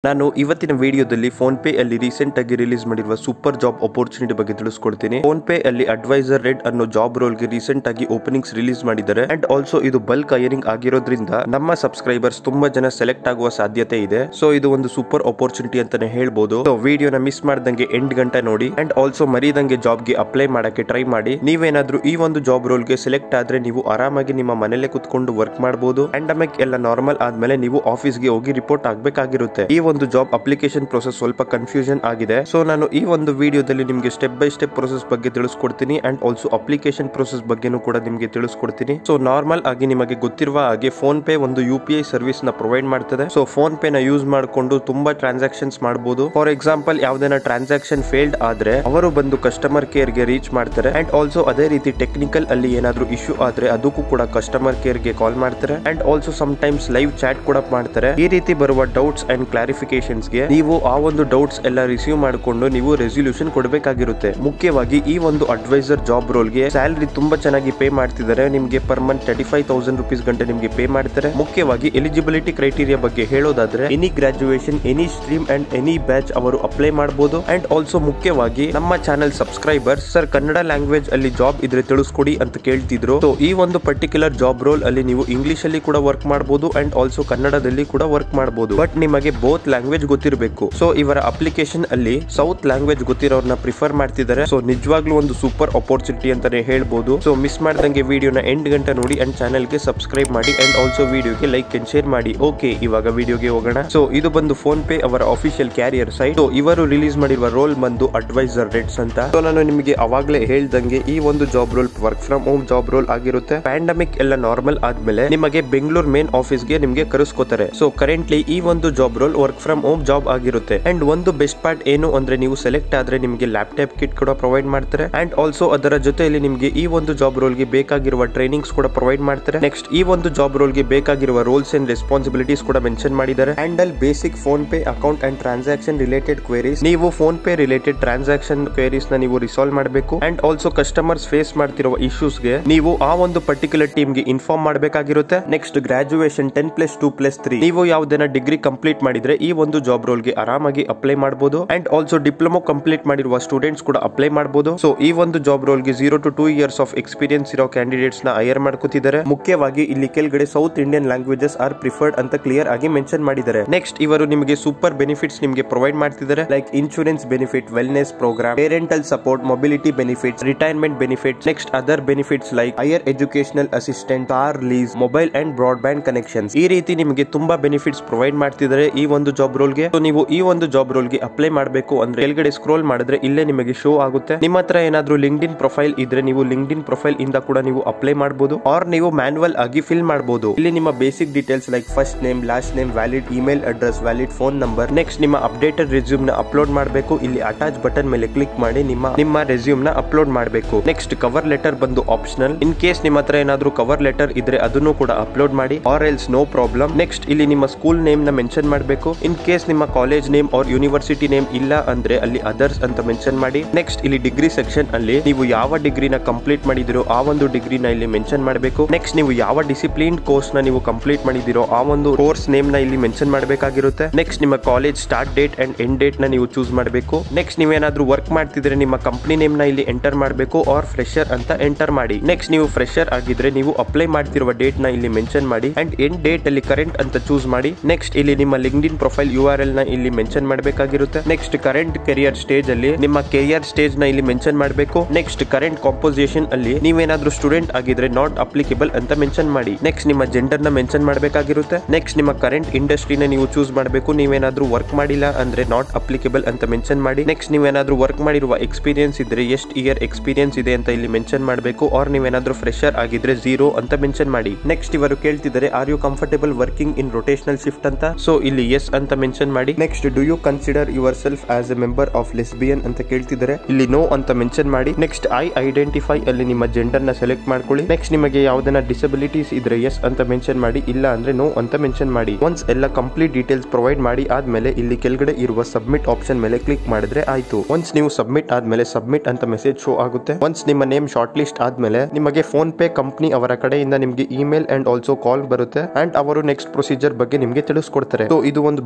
ನಾನು ಇವತ್ತಿನ ವಿಡಿಯೋದಲ್ಲಿ ಫೋನ್ ಪೇ ಅಲ್ಲಿ ರೀಸೆಂಟ್ ಆಗಿ ರಿಲೀಸ್ ಮಾಡಿರುವ ಸೂಪರ್ ಜಾಬ್ ಅಪರ್ಚುನಿಟಿ ಬಗ್ಗೆ ತಿಳಿಸ್ಕೊಡ್ತೀನಿ ಫೋನ್ ಪೇ ಅಲ್ಲಿ ಅಡ್ವೈಸರ್ ರೆಡ್ ಅನ್ನೋ ಜಾಬ್ ರೋಲ್ ಗೆ ರೀಸೆಂಟ್ ಆಗಿ ಓಪನಿಂಗ್ಸ್ ರಿಲೀಸ್ ಮಾಡಿದ್ದಾರೆ ಅಂಡ್ ಆಲ್ಸೋ ಇದು ಬಲ್ಕ್ ಹೈರಿಂಗ್ ಆಗಿರೋದ್ರಿಂದ ನಮ್ಮ ಸಬ್ಸ್ಕ್ರೈಬರ್ಸ್ ತುಂಬಾ ಜನ ಸೆಲೆಕ್ಟ್ ಆಗುವ ಸಾಧ್ಯತೆ ಇದೆ ಸೊ ಇದು ಒಂದು ಸೂಪರ್ ಅಪರ್ಚುನಿಟಿ ಅಂತಾನೆ ಹೇಳ್ಬೋದು ಸೊ ವಿಡಿಯೋನ ಮಿಸ್ ಮಾಡ್ದಂಗೆ ಎಂಡ್ ಗಂಟೆ ನೋಡಿ ಅಂಡ್ ಆಲ್ಸೋ ಮರಿದಂಗೆ ಜಾಬ್ ಗೆ ಅಪ್ಲೈ ಮಾಡಕ್ಕೆ ಟ್ರೈ ಮಾಡಿ ನೀವೇನಾದ್ರೂ ಈ ಒಂದು ಜಾಬ್ ರೋಲ್ ಗೆ ಸೆಲೆಕ್ಟ್ ಆದ್ರೆ ನೀವು ಆರಾಮಾಗಿ ನಿಮ್ಮ ಮನೇಲೆ ಕುತ್ಕೊಂಡು ವರ್ಕ್ ಮಾಡಬಹುದು ಅಂಡ್ ಎಲ್ಲ ನಾರ್ಮಲ್ ಆದ್ಮೇಲೆ ನೀವು ಆಫೀಸ್ ಗೆ ಹೋಗಿ ರಿಪೋರ್ಟ್ ಆಗ್ಬೇಕಾಗಿರುತ್ತೆ ಈ ಒಂದು ಜಾಬ್ ಅಪ್ಲಿಕೇಶನ್ ಪ್ರೊಸೆಸ್ ಸ್ವಲ್ಪ ಕನ್ಫ್ಯೂಷನ್ ಆಗಿದೆ ಸೊ ನಾನು ಈ ಒಂದು ವಿಡಿಯೋದಲ್ಲಿ ನಿಮಗೆ ಸ್ಟೆಪ್ ಬೈ ಸ್ಟೆಪ್ ಪ್ರೊಸೆಸ್ ಬಗ್ಗೆ ತಿಳಿಸ್ಕೊಡ್ತೀನಿ ಅಂಡ್ ಆಲ್ಸೋ ಅಪ್ಲಿಕೇಶನ್ ಪ್ರೊಸೆಸ್ ಬಗ್ಗೆನೂ ಕೂಡ ನಿಮಗೆ ತಿಳಿಸ್ಕೊಡ್ತೀನಿ ಸೊ ನಾರ್ಮಲ್ ಆಗಿ ನಿಮಗೆ ಗೊತ್ತಿರುವ ಹಾಗೆ ಫೋನ್ ಪೇ ಒಂದು ಯು ಪಿ ಐ ಸರ್ವಿಸ್ ನ ಪ್ರೊವೈಡ್ ಮಾಡ್ತದೆ ಸೊ ಫೋನ್ ಪೇ ನ ಯೂಸ್ ಮಾಡಿಕೊಂಡು ತುಂಬಾ ಟ್ರಾನ್ಸಾಕ್ಷನ್ಸ್ ಮಾಡಬಹುದು ಫಾರ್ ಎಕ್ಸಾಂಪಲ್ ಯಾವ್ದೇನ ಟ್ರಾನ್ಸಾಕ್ಷನ್ ಫೇಲ್ಡ್ ಆದ್ರೆ ಅವರು ಬಂದು ಕಸ್ಟಮರ್ ಕೇರ್ ಗೆ ರೀಚ್ ಮಾಡ್ತಾರೆ ಅಂಡ್ ಆಲ್ಸೋ ಅದೇ ರೀತಿ ಟೆಕ್ನಿಕಲ್ ಅಲ್ಲಿ ಏನಾದ್ರೂ ಇಶ್ಯೂ ಆದ್ರೆ ಅದಕ್ಕೂ ಕೂಡ ಕಸ್ಟಮರ್ ಕೇರ್ ಗೆ ಕಾಲ್ ಮಾಡ್ತಾರೆ and also sometimes live chat ಕೂಡ ಮಾಡ್ತಾರೆ ಈ ರೀತಿ ಬರುವ ಡೌಟ್ಸ್ ಅಂಡ್ ಕ್ಲಾರಿಫಿಕೇಶನ್ಸ್ ಗೆ ನೀವು ಆ ಒಂದು ಡೌಟ್ಸ್ ಎಲ್ಲ ರಿಸೀವ್ ಮಾಡಿಕೊಂಡು ನೀವು ರೆಸೊಲ್ಯೂಷನ್ ಕೊಡಬೇಕಾಗಿರುತ್ತೆ ಮುಖ್ಯವಾಗಿ ಈ ಒಂದು ಅಡ್ವೈಸರ್ ಜಾಬ್ ರೋಲ್ ಗೆ ಸ್ಯಾಲರಿ ತುಂಬಾ ಚೆನ್ನಾಗಿ ಪೇ ಮಾಡ್ತಿದ್ದಾರೆ ನಿಮ್ಗೆ per month thirty five thousand rupees ಗಂಟೆ ನಿಮ್ಗೆ ಪೇ ಮಾಡ್ತಾರೆ ಮುಖ್ಯವಾಗಿ ಎಲಿಜಿಬಿಲಿಟಿ ಕ್ರೈಟೀರಿಯಾ ಬಗ್ಗೆ ಹೇಳೋದಾದ್ರೆ any graduation any stream and any batch ಅವರು ಅಪ್ಲೈ ಮಾಡಬಹುದು ಅಂಡ್ ಆಲ್ಸೋ ಮುಖ್ಯವಾಗಿ ನಮ್ಮ channel subscriber sir Kannada language ಅಲ್ಲಿ ಜಾಬ್ ಇದ್ರೆ ತಿಳಿಸ್ಕೊಡಿ ಅಂತ ಕೇಳ್ತಿದ್ರು ಸೊ ಈ ಒಂದು ಪರ್ಟಿಕ್ಯುಲರ್ ಜಾಬ್ ರೋಲ್ ಅಲ್ಲಿ ನೀವು ಇಂಗ್ಲಿಷ್ ಅಲ್ಲಿ ಕೂಡ ವರ್ಕ್ ಮಾಡಬಹುದು ಅಂಡ್ ಆಲ್ಸೋ ಕನ್ನಡದಲ್ಲಿ ಕೂಡ ವರ್ಕ್ ಮಾಡಬಹುದು ಬಟ್ ನಿಮಗೆ ಬೋತ್ ಲ್ಯಾಂಗ್ವೇಜ್ ಗೊತ್ತಿರಬೇಕು ಸೊ ಇವರ ಅಪ್ಲಿಕೇಶನ್ ಅಲ್ಲಿ ಸೌತ್ ಲ್ಯಾಂಗ್ವೇಜ್ ಗೊತ್ತಿರೋರ್ನ ಪ್ರಿಫರ್ ಮಾಡ್ತಿದ್ದಾರೆ ಸೊ ನಿಜವಾಗ್ಲೂ ಒಂದು ಸೂಪರ್ ಅಪರ್ಚುನಿಟಿ ಅಂತಾನೆ ಹೇಳ್ಬೋದು ಸೊ ಮಿಸ್ ಮಾಡ್ದಂಗೆ ವಿಡಿಯೋನ ಎಂಡ್ ಗಂಟೆ ನೋಡಿ ಅಂಡ್ ಚಾನಲ್ ಗೆ ಸಬ್ಸ್ಕ್ರೈಬ್ ಮಾಡಿ ಅಂಡ್ ಆಲ್ಸೋ ವಿಡಿಯೋಗೆ ಲೈಕ್ ಅಂಡ್ ಶೇರ್ ಮಾಡಿ ಓಕೆ ಇವಾಗ ವಿಡಿಯೋಗೆ ಹೋಗೋಣ ಸೊ ಇದು ಬಂದು ಫೋನ್ ಪೇ ಅವರ ಅಫಿಷಿಯಲ್ ಕ್ಯಾರಿಯರ್ ಸೈಟ್ ಸೊ ಇವರು ರಿಲೀಸ್ ಮಾಡಿರುವ ರೋಲ್ ಬಂದು ಅಡ್ವೈಸರ್ ರೇಟ್ಸ್ ಅಂತ ಸೊ ನಾನು ನಿಮಗೆ ಅವಾಗ್ಲೇ ಹೇಳ್ದಂಗೆ ಈ ಒಂದು job role work from home job role ಆಗಿರುತ್ತೆ ಪ್ಯಾಂಡಮಿಕ್ ಎಲ್ಲ ನಾರ್ಮಲ್ ಆದ್ಮೇಲೆ ನಿಮಗೆ ಬೆಂಗಳೂರು ಮೇನ್ ಆಫೀಸ್ ಗೆ ನಿಮಗೆ ಕರೆಸ್ಕೋತಾರೆ ಸೊ ಕರೆಂಟ್ಲಿ ಈ ಒಂದು job role work from home job ಆಗಿರುತ್ತೆ ಅಂಡ್ ಒಂದು ಬೆಸ್ಟ್ ಪಾರ್ಟ್ ಏನು ಅಂದ್ರೆ ನೀವು ಸೆಲೆಕ್ಟ್ ಆದ್ರೆ ನಿಮಗೆ ಲ್ಯಾಪ್ಟಾಪ್ ಕಿಟ್ ಕೂಡ ಪ್ರೊವೈಡ್ ಮಾಡ್ತಾರೆ ಅಂಡ್ ಆಲ್ಸೋ ಅದರ ಜೊತೆಯಲ್ಲಿ ನಿಮಗೆ ಈ ಒಂದು ಜಾಬ್ ರೋಲ್ ಗೆ ಬೇಕಾಗಿರುವ ಟ್ರೈನಿಂಗ್ಸ್ ಕೂಡ ಪ್ರೊವೈಡ್ ಮಾಡ್ತಾರೆ ನೆಕ್ಸ್ಟ್ ಈ ಒಂದು ಜಾಬ್ ರೋಲ್ ಗೆ ಬೇಕಾಗಿರುವ ರೋಲ್ಸ್ ಅಂಡ್ ರೆಸ್ಪಾನ್ಸಿಬಿಲಿಟೀಸ್ ಕೂಡ ಮೆನ್ಷನ್ ಮಾಡಿದ್ದಾರೆ handle basic PhonePe account and transaction related queries ನೀವು PhonePe related transaction queries ನ ನೀವು ರಿಸಾಲ್ವ್ ಮಾಡಬೇಕು ಅಂಡ್ ಆಲ್ಸೋ ಕಸ್ಟಮರ್ಸ್ ಫೇಸ್ ಮಾಡ್ತಿರುವ ಇಶ್ಯೂಸ್ ಗೆ ನೀವು ಆ ಒಂದು ಪರ್ಟಿಕ್ಯುಲರ್ ಟೀಮ್ ಗೆ ಇನ್ಫಾರ್ಮ್ ಮಾಡಬೇಕಾಗಿರುತ್ತೆ next graduation ten plus two plus three ನೀವು ಯಾವುದೇನ ಡಿಗ್ರಿ ಕಂಪ್ಲೀಟ್ ಮಾಡಿದ್ರೆ ಈ ಒಂದು ಜಾಬ್ ರೋಲ್ ಗೆ ಆರಾಮಾಗಿ ಅಪ್ಲೈ ಮಾಡಬಹುದು ಅಂಡ್ ಆಲ್ಸೋ ಡಿಪ್ಲೊಮಾ ಕಂಪ್ಲೀಟ್ ಮಾಡಿರುವ ಸ್ಟೂಡೆಂಟ್ಸ್ ಕೂಡ ಅಪ್ಲೈ ಮಾಡಬಹುದು ಸೊ ಈ ಒಂದು ಜಾಬ್ ರೋಲ್ ಗೆ zero to two years of experience ಇರೋ ಕ್ಯಾಂಡಿಡೇಟ್ಸ್ ನ ಹೈಯರ್ ಮಾಡ್ಕೋತಿದ್ದಾರೆ ಮುಖ್ಯವಾಗಿ ಇಲ್ಲಿ ಕೆಳಗಡೆ south Indian languages are preferred ಅಂತ ಕ್ಲಿಯರ್ ಆಗಿ ಮೆನ್ಷನ್ ಮಾಡಿದ್ದಾರೆ ನೆಕ್ಸ್ಟ್ ಇವರು ನಿಮಗೆ ಸೂಪರ್ ಬೆನಿಫಿಟ್ಸ್ ನಿಮಗೆ ಪ್ರೊವೈಡ್ ಮಾಡ್ತಿದ್ದಾರೆ like insurance benefit wellness programme parental support mobility benefits retirement benefits next other benefits like higher educational assistant car lease mobile and broadband connections ಈ ರೀತಿ ನಿಮಗೆ ತುಂಬಾ ಬೆನಿಫಿಟ್ಸ್ ಪ್ರೊವೈಡ್ ಮಾಡ್ತಿದ್ದಾರೆ ಈ ಒಂದು ಜಾಬ್ ರೋಲ್ ಗೆ ನೀವು ಈ ಒಂದು ಜಾಬ್ ರೋಲ್ ಗೆ ಅಪ್ಲೈ ಮಾಡಬೇಕು ಅಂದ್ರೆ ಕೆಳಗಡೆ ಸ್ಕ್ರೋಲ್ ಮಾಡಿದ್ರೆ ಇಲ್ಲೇ ನಿಮಗೆ ಶೋ ಆಗುತ್ತೆ ನಿಮ್ಮ ಹತ್ರ ಏನಾದ್ರೂ ಲಿಂಕ್ಡ್ ಇನ್ ಪ್ರೊಫೈಲ್ ಇದ್ರೆ ನೀವು ಲಿಂಕ್ಡ್ ಇನ್ ಪ್ರೊಫೈಲ್ ಇಂದ ಕೂಡ ನೀವು ಅಪ್ಲೈ ಮಾಡಬಹುದು ಆರ್ ನೀವು ಮ್ಯಾನುವಲ್ ಆಗಿ ಫಿಲ್ ಮಾಡಬಹುದು ಇಲ್ಲಿ ನಿಮ್ಮ basic details like first name last name valid email address valid phone number next ನಿಮ್ಮ ಅಪ್ಡೇಟೆಡ್ ರೆಸ್ಯೂಮ್ ನ ಅಪ್ಲೋಡ್ ಮಾಡಬೇಕು ಇಲ್ಲಿ ಅಟ್ಯಾಚ್ ಬಟನ್ ಮೇಲೆ ಕ್ಲಿಕ್ ಮಾಡಿ ನಿಮ್ಮ ನಿಮ್ಮ ರೆಸ್ಯೂಮ್ ನ ಅಪ್ಲೋಡ್ ಮಾಡಬೇಕು ನೆಕ್ಸ್ಟ್ ಕವರ್ ಲೆಟರ್ ಬಂದು ಆಪ್ಷನಲ್ ಇನ್ ಕೇಸ್ ನಿಮ್ಮ ಹತ್ರ ಏನಾದ್ರೂ ಕವರ್ ಲೆಟರ್ ಇದ್ರೆ ಅದನ್ನು ಕೂಡ ಅಪ್ಲೋಡ್ ಮಾಡಿ or else no problem next ಇಲ್ಲಿ ನಿಮ್ಮ ಸ್ಕೂಲ್ ನೇಮ್ ನ ಮೆನ್ಷನ್ ಮಾಡಬೇಕು ಇನ್ ಕೇಸ್ ನಿಮ್ಮ college name or university name ಇಲ್ಲ ಅಂದ್ರೆ ಅಲ್ಲಿ ಅದರ್ಸ್ ಅಂತ ಮೆನ್ಷನ್ ಮಾಡಿ ನೆಕ್ಸ್ಟ್ ಇಲ್ಲಿ ಡಿಗ್ರಿ ಸೆಕ್ಷನ್ ಅಲ್ಲಿ ನೀವು ಯಾವ ಡಿಗ್ರಿನ ಕಂಪ್ಲೀಟ್ ಮಾಡಿದಿರೋ ಆ ಒಂದು ಡಿಗ್ರಿನ ಇಲ್ಲಿ ಮೆನ್ಷನ್ ಮಾಡಬೇಕು ನೆಕ್ಸ್ಟ್ ನೀವು ಯಾವ ಡಿಸಿಪ್ಲಿನ್ ಕೋರ್ಸ್ ನ ನೀವು ಕಂಪ್ಲೀಟ್ ಮಾಡಿದಿರೋ ಆ ಒಂದು ಕೋರ್ಸ್ ನೇಮ್ ನ ಇಲ್ಲಿ ಮೆನ್ಷನ್ ಮಾಡಬೇಕಾಗಿರುತ್ತೆ ನೆಕ್ಸ್ಟ್ ನಿಮ್ಮ college start date and end date ನ ನೀವು ಚೂಸ್ ಮಾಡಬೇಕು ನೆಕ್ಸ್ಟ್ ನೀವೇನಾದ್ರೂ ವರ್ಕ್ ಮಾಡ್ತಿದ್ರೆ ನಿಮ್ಮ ಕಂಪನಿ ನೇಮ್ ನ ಇಲ್ಲಿ ಎಂಟರ್ ಮಾಡಬೇಕು ಆರ್ ಫ್ರೆಶರ್ ಅಂತ ಎಂಟರ್ ಮಾಡಿ ನೆಕ್ಸ್ಟ್ ನೀವು ಫ್ರೆಶರ್ ಆಗಿದ್ರೆ ನೀವು ಅಪ್ಲೈ ಮಾಡ್ತಿರುವ ಡೇಟ್ ನ ಇಲ್ಲಿ ಮೆನ್ಷನ್ ಮಾಡಿ ಅಂಡ್ ಎಂಡ್ ಡೇಟ್ ಅಲ್ಲಿ ಕರೆಂಟ್ ಅಂತ ಚೂಸ್ ಮಾಡಿ ನೆಕ್ಸ್ಟ್ ಇಲ್ಲಿ ನಿಮ್ಮ LinkedIn profile U R L ನ ಇಲ್ಲಿ ಮೆನ್ಷನ್ ಮಾಡಬೇಕಾಗಿರುತ್ತೆ ನೆಕ್ಸ್ಟ್ ಕರೆಂಟ್ ಕೆರಿಯರ್ ಸ್ಟೇಜ್ ಅಲ್ಲಿ ನಿಮ್ಮ ಕೆರಿಯರ್ ಸ್ಟೇಜ್ ನ ಇಲ್ಲಿ ಮೆನ್ಷನ್ ಮಾಡಬೇಕು ನೆಕ್ಸ್ಟ್ ಕರೆಂಟ್ ಕಾಂಪೋಸಿಷನ್ ಅಲ್ಲಿ ನೀವೇನಾದ್ರೂ ಸ್ಟೂಡೆಂಟ್ ಆಗಿದ್ರೆ ನಾಟ್ ಅಪ್ಲಿಕೇಬಲ್ ಅಂತ ಮೆನ್ಷನ್ ಮಾಡಿ ನೆಕ್ಸ್ಟ್ ನಿಮ್ಮ ಜೆಂಡರ್ ನ ಮೆನ್ಷನ್ ಮಾಡಬೇಕಾಗಿರುತ್ತೆ ನೆಕ್ಸ್ಟ್ ನಿಮ್ಮ ಕರೆಂಟ್ ಇಂಡಸ್ಟ್ರಿನ ನೀವು ಚೂಸ್ ಮಾಡಬೇಕು ನೀವೇನಾದ್ರೂ ವರ್ಕ್ ಮಾಡಿಲ್ಲ ಅಂದ್ರೆ ನಾಟ್ ಅಪ್ಲಿಕೇಬಲ್ ಅಂತ ಮೆನ್ಷನ್ ಮಾಡಿ ನೆಕ್ಸ್ಟ್ ನೀವೇನಾದ್ರೂ ವರ್ಕ್ ಮಾಡಿರುವ ಎಕ್ಸ್ಪೀರಿಯನ್ಸ್ ಇದ್ರೆ ಎಷ್ಟು ಇಯರ್ ಎಕ್ಸ್ಪೀರಿಯನ್ಸ್ ಇದೆ ಅಂತ ಇಲ್ಲಿ ಮೆನ್ಷನ್ ಮಾಡಬೇಕು ಆರ್ ನೀವೇನಾದ್ರೂ ಫ್ರೆಶರ್ ಆಗಿದ್ರೆ ಝೀರೋ ಅಂತ ಮೆನ್ಷನ್ ಮಾಡಿ ನೆಕ್ಸ್ಟ್ ಇವರು ಕೇಳ್ತಿದ್ದಾರೆ are you comfortable working in rotational shift ಅಂತ ಸೊ ಇಲ್ಲಿ ಎಸ್ ಅಂತ ಮೆನ್ಷನ್ ಮಾಡಿ next do you consider yourself as a member of lesbian ಅಂತ ಕೇಳ್ತಿದ್ದಾರೆ ಇಲ್ಲಿ ನೋ ಅಂತ ಮೆನ್ಷನ್ ಮಾಡಿ ನೆಕ್ಸ್ಟ್ ಐ ಐಡೆಂಟಿಫೈ ಅಲ್ಲಿ ನಿಮ್ಮ ಜೆಂಡರ್ ನ ಸೆಲೆಕ್ಟ್ ಮಾಡ್ಕೊಳ್ಳಿ ನೆಕ್ಸ್ಟ್ ನಿಮಗೆ ಯಾವ್ದನ್ನ ಡಿಸಬಿಲಿಟೀಸ್ ಇದ್ರೆ ಎಸ್ ಅಂತ ಮೆನ್ಷನ್ ಮಾಡಿ ಇಲ್ಲ ಅಂದ್ರೆ ನೋ ಅಂತ ಮೆನ್ಷನ್ ಮಾಡಿ ಒನ್ಸ್ ಎಲ್ಲ ಕಂಪ್ಲೀಟ್ ಡೀಟೇಲ್ಸ್ ಪ್ರೊವೈಡ್ ಮಾಡಿ ಆದ್ಮೇಲೆ ಇಲ್ಲಿ ಕೆಳಗಡೆ ಇರುವ ಸಬ್ಮಿಟ್ ಆಪ್ಷನ್ ಮೇಲೆ ಕ್ಲಿಕ್ ಮಾಡಿದ್ರೆ ಆಯ್ತು ಒನ್ಸ್ ನೀವು ಸಬ್ಮಿಟ್ ಆದ್ಮೇಲೆ ಸಬ್ಮಿಟ್ ಅಂತ ಮೆಸೇಜ್ ಶೋ ಆಗುತ್ತೆ ಒನ್ಸ್ ನಿಮ್ಮ ನೇಮ್ ಶಾರ್ಟ್ ಲಿಸ್ಟ್ ಆದ್ಮೇಲೆ ನಿಮಗೆ ಫೋನ್ ಪೇ ಕಂಪನಿ ಅವರ ಕಡೆಯಿಂದ ನಿಮಗೆ ಇಮೇಲ್ ಅಂಡ್ ಆಲ್ಸೋ ಕಾಲ್ ಬರುತ್ತೆ ಅಂಡ್ ಅವರು ನೆಕ್ಸ್ಟ್ ಪ್ರೊಸೀಜರ್ ಬಗ್ಗೆ ನಿಮಗೆ ತಿಳಿಸ್ಕೊಡ್ತಾರೆ ಸೊ ಇದು ಒಂದು ಬೆಸ್ಟ್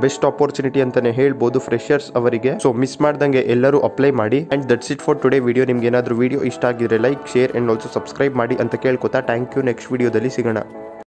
ಬೆಸ್ಟ್ ಆಪರ್ಚುನಿಟಿ ಅಂತಾನೆ ಹೇಳ್ಬೋದು ಫ್ರೆಶರ್ಸ್ ಅವರಿಗೆ ಸೊ ಮಿಸ್ ಮಾಡ್ದಂಗೆ ಎಲ್ಲರೂ ಅಪ್ಲೈ ಮಾಡಿ and that's it for today video ನಿಮ್ಗೆ ಏನಾದರೂ ವಿಡಿಯೋ ಇಷ್ಟ ಆಗಿದ್ರೆ like share and also subscribe ಮಾಡಿ ಅಂತ ಕೇಳ್ಕೊತಾ ಥ್ಯಾಂಕ್ ಯು ನೆಕ್ಸ್ಟ್ ವಿಡಿಯೋದಲ್ಲಿ ಸಿಗೋಣ